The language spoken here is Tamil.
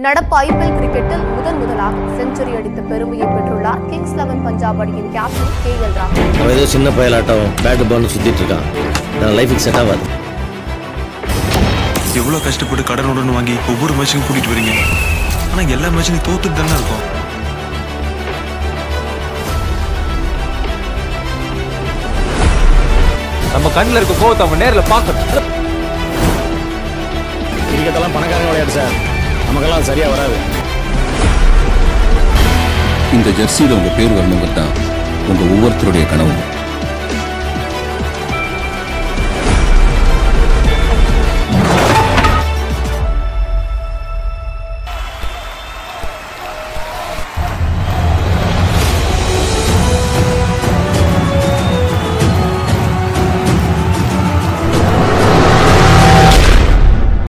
நடப்பு ஐபிஎல் கிரிக்கெட்டில் முதன் முதலாக செஞ்சுரி அடித்த பெருமையை பெற்றுள்ளார் கிங்ஸ் லெவன் பஞ்சாப் அணியின் கேப்டன் கே எல் ராகுல் அவன் ஏதோ சின்ன பயலாட்டம் பேட்டு பால்னு சுத்திட்டு இருக்கான் நான் லைஃபுக்கு செட் ஆகாது எவ்வளோ கஷ்டப்பட்டு கடன் உடன் வாங்கி ஒவ்வொரு மேட்சுக்கும் கூட்டிட்டு வரீங்க ஆனா எல்லா மேட்சும் தோத்துட்டு தானே இருக்கும் நம்ம கண்ணில் இருக்க கோவத்தை அவன் நேரில் பார்க்கணும் கிரிக்கெட்டெல்லாம் பணக்காரங்க விளையாடு சார் நமக்கெல்லாம் சரியா வராது இந்த ஜெர்சியில உங்க பேர் வரணுங்கிறது தான் உங்க ஒவ்வொருத்தருடைய கனவு